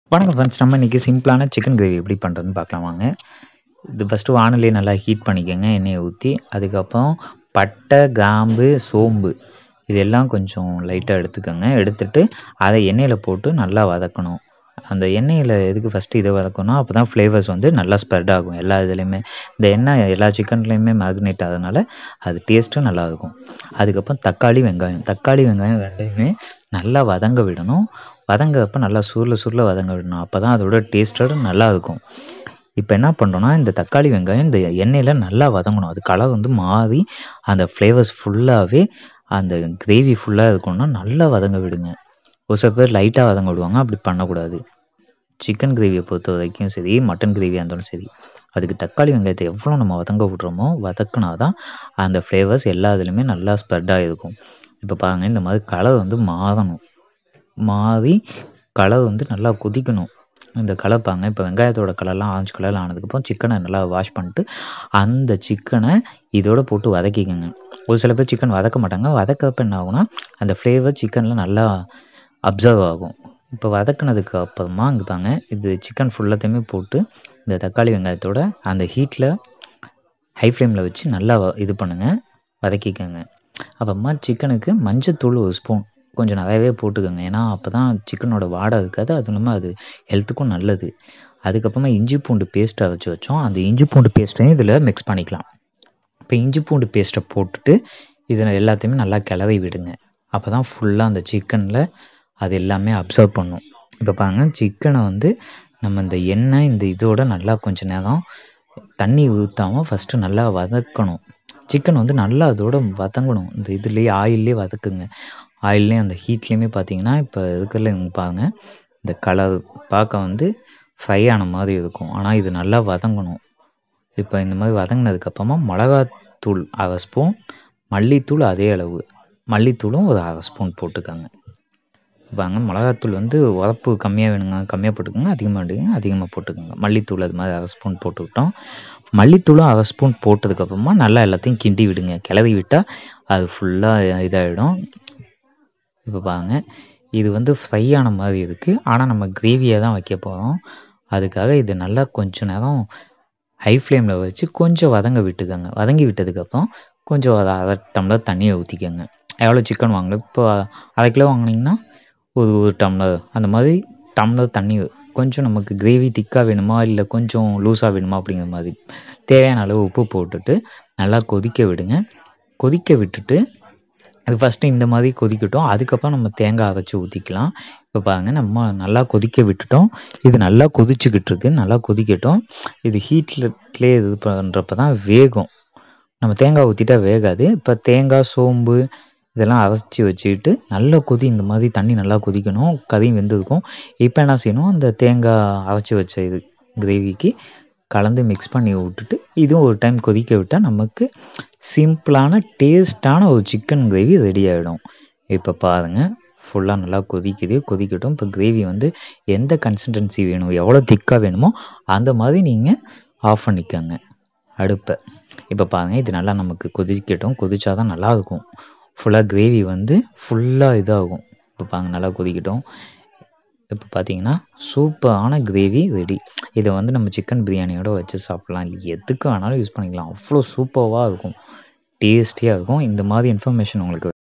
வணக்கம் ஃப்ரெண்ட்ஸ் நம்ம இன்றைக்கி சிம்பிளான சிக்கன் கிரேவி எப்படி பண்ணுறதுன்னு பார்க்கலாம் வாங்க இது ஃபஸ்ட்டு வானொலியை நல்லா ஹீட் பண்ணிக்கோங்க எண்ணெயை ஊற்றி அதுக்கப்புறம் பட்டை கிராம்பு சோம்பு இதெல்லாம் கொஞ்சம் லைட்டாக எடுத்துக்கோங்க எடுத்துட்டு அதை எண்ணெயில் போட்டு நல்லா வதக்கணும் அந்த எண்ணெயில் எதுக்கு ஃபஸ்ட்டு இதை வதக்கணும் அப்போ தான் ஃப்ளேவர்ஸ் வந்து நல்லா ஸ்ப்ரெட் ஆகும் எல்லா இதுலேயுமே இந்த எண்ணெய் எல்லா சிக்கன்லேயுமே மேக்னேட் ஆகிறதுனால அது டேஸ்ட்டும் நல்லாயிருக்கும் அதுக்கப்புறம் தக்காளி வெங்காயம் தக்காளி வெங்காயம் ரெண்டையுமே நல்லா வதங்க விடணும் வதங்கிறப்ப நல்லா சுருள சுருள வதங்க விடணும் அப்போ தான் அதோட டேஸ்ட்டோட நல்லா இருக்கும் இப்போ என்ன பண்ணுறோன்னா இந்த தக்காளி வெங்காயம் இந்த எண்ணெயில் நல்லா வதங்கணும் அது கலர் வந்து மாறி அந்த ஃப்ளேவர்ஸ் ஃபுல்லாகவே அந்த கிரேவி ஃபுல்லாக இருக்கணும்னா நல்லா வதங்க விடுங்க ஒரு சில பேர் லைட்டாக வதங்க விடுவாங்க அப்படி பண்ணக்கூடாது சிக்கன் கிரேவியை பொறுத்த வரைக்கும் சரி மட்டன் கிரேவியாக இருந்தாலும் சரி அதுக்கு தக்காளி வெங்காயத்தை எவ்வளோ நம்ம வதங்க விட்றோமோ வதக்குனா தான் அந்த ஃப்ளேவர்ஸ் எல்லா இதுலேயுமே நல்லா ஸ்ப்ரெட் ஆகிருக்கும் இப்போ பாருங்கள் இந்த மாதிரி கலர் வந்து மாறணும் மாறி கலர் வந்து நல்லா கொதிக்கணும் இந்த கலர் பாருங்க இப்போ வெங்காயத்தோட கலர்லாம் ஆரஞ்சு கலரில் ஆனதுக்கப்புறம் சிக்கனை நல்லா வாஷ் பண்ணிட்டு அந்த சிக்கனை இதோட போட்டு வதக்கிக்கோங்க ஒரு சில பேர் சிக்கன் வதக்க மாட்டாங்க வதக்கிறப்ப என்ன ஆகும்னா அந்த ஃப்ளேவர் சிக்கனில் நல்லா அப்சர்வ் ஆகும் இப்போ வதக்குனதுக்கு அப்புறமா இங்கே பாருங்க இது சிக்கன் ஃபுல்லாத்தையுமே போட்டு இந்த தக்காளி வெங்காயத்தோட அந்த ஹீட்டில் ஹை ஃப்ளேமில் வச்சு நல்லா வ- இது பண்ணுங்கள் வதக்கிக்கோங்க அப்புறமா சிக்கனுக்கு மஞ்சத்தூள் ஒரு ஸ்பூன் கொஞ்சம் நிறையவே போட்டுக்கோங்க ஏன்னா அப்போ தான் சிக்கனோட வாடை இருக்காது அதுவும் இல்லாமல் அது ஹெல்த்துக்கும் நல்லது அதுக்கப்புறமா இஞ்சி பூண்டு பேஸ்ட் அரைச்சி வச்சோம் அந்த இஞ்சி பூண்டு பேஸ்ட்டையும் இதில் மிக்ஸ் பண்ணிக்கலாம் இப்போ இஞ்சி பூண்டு பேஸ்ட்டை போட்டுட்டு இதில் எல்லாத்தையுமே நல்லா கிளறி விடுங்க அப்போ தான் ஃபுல்லாக அந்த சிக்கனில் அது எல்லாமே அப்சர்வ் பண்ணும் இப்போ பாருங்க சிக்கனை வந்து நம்ம இந்த எண்ணெய் இந்த இதோட நல்லா கொஞ்ச நேரம் தண்ணி ஊற்றாமல் ஃபஸ்ட்டு நல்லா வதக்கணும் சிக்கன் வந்து நல்லா அதோட வதங்கணும் இந்த இதுலேயே ஆயிலே வதக்குங்க ஆயில்லையும் அந்த ஹீட்லேயுமே பார்த்தீங்கன்னா இப்போ இருக்கிறதுல இங்க பாருங்க இந்த கலர் பார்க்க வந்து ஃப்ரை ஆன மாதிரி இருக்கும் ஆனால் இது நல்லா வதங்கணும் இப்போ இந்த மாதிரி வதங்கினதுக்கப்புறமா மிளகாத்தூள் அரை ஸ்பூன் மல்லித்தூள் அதே அளவு மல்லித்தூளும் ஒரு அரை ஸ்பூன் போட்டுக்கோங்க வாங்க மிளகாத்தூள் வந்து உரப்பு கம்மியாக வேணுங்க கம்மியாக போட்டுக்கோங்க அதிகமாக வேணுங்க அதிகமாக போட்டுக்கோங்க மல்லித்தூள் அது மாதிரி அரை ஸ்பூன் போட்டுக்கிட்டோம் மல்லித்தூளும் அரை ஸ்பூன் போட்டதுக்கப்புறமா நல்லா எல்லாத்தையும் கிண்டி விடுங்க கிளறி விட்டால் அது ஃபுல்லாக இதாகிடும் இப்போ பாருங்க இது வந்து ஃப்ரை ஆன மாதிரி இருக்குது ஆனால் நம்ம கிரேவியாக தான் வைக்க போகிறோம் அதுக்காக இது நல்லா கொஞ்ச நேரம் ஹை ஃப்ளேமில் வச்சு கொஞ்சம் வதங்க விட்டுக்கோங்க வதங்கி விட்டதுக்கப்புறம் கொஞ்சம் ஒரு அரை டம்ளர் தண்ணியை ஊற்றிக்கோங்க எவ்வளோ சிக்கன் வாங்கணும் இப்போ அரை கிலோ வாங்குனீங்கன்னா ஒரு ஒரு டம்ளர் அந்த மாதிரி டம்ளர் தண்ணி கொஞ்சம் நமக்கு கிரேவி திக்காக வேணுமா இல்லை கொஞ்சம் லூஸாக வேணுமா அப்படிங்கிற மாதிரி தேவையான அளவு உப்பு போட்டுட்டு நல்லா கொதிக்க விடுங்க கொதிக்க விட்டுட்டு அது ஃபஸ்ட்டு இந்த மாதிரி கொதிக்கட்டும் அதுக்கப்புறம் நம்ம தேங்காய் அரைச்சி ஊற்றிக்கலாம் இப்போ பாருங்க நம்ம நல்லா கொதிக்க விட்டுட்டோம் இது நல்லா கொதிச்சுக்கிட்டு இருக்கு நல்லா கொதிக்கட்டும் இது ஹீட்லே இது பண்ணுறப்ப தான் வேகும் நம்ம தேங்காய் ஊற்றிட்டா வேகாது இப்போ தேங்காய் சோம்பு இதெல்லாம் அரைச்சி வச்சுக்கிட்டு நல்லா கொதி இந்த மாதிரி தண்ணி நல்லா கொதிக்கணும் கறியும் வெந்திருக்கும் இப்போ என்ன செய்யணும் அந்த தேங்காய் அரைச்சி வச்ச இது கிரேவிக்கு கலந்து மிக்ஸ் பண்ணி விட்டுட்டு இதுவும் ஒரு டைம் கொதிக்க விட்டால் நமக்கு சிம்பிளான டேஸ்டான ஒரு சிக்கன் கிரேவி ரெடி ஆகிடும் இப்போ பாருங்கள் ஃபுல்லாக நல்லா கொதிக்குது கொதிக்கட்டும் இப்போ கிரேவி வந்து எந்த கன்சிஸ்டன்சி வேணும் எவ்வளோ திக்காக வேணுமோ அந்த மாதிரி நீங்கள் ஆஃப் பண்ணிக்கோங்க அடுப்பை இப்போ பாருங்கள் இது நல்லா நமக்கு கொதிக்கட்டும் கொதிச்சா தான் நல்லாயிருக்கும் ஃபுல்லாக கிரேவி வந்து ஃபுல்லாக இதாகும் இப்போ பாருங்க நல்லா கொதிக்கட்டும் இப்போ பார்த்தீங்கன்னா சூப்பரான கிரேவி ரெடி இதை வந்து நம்ம சிக்கன் பிரியாணியோட வச்சு சாப்பிட்லாம் இல்லை எதுக்கு வேணாலும் யூஸ் பண்ணிக்கலாம் அவ்வளோ சூப்பராக இருக்கும் டேஸ்டியாக இருக்கும் இந்த மாதிரி இன்ஃபர்மேஷன் உங்களுக்கு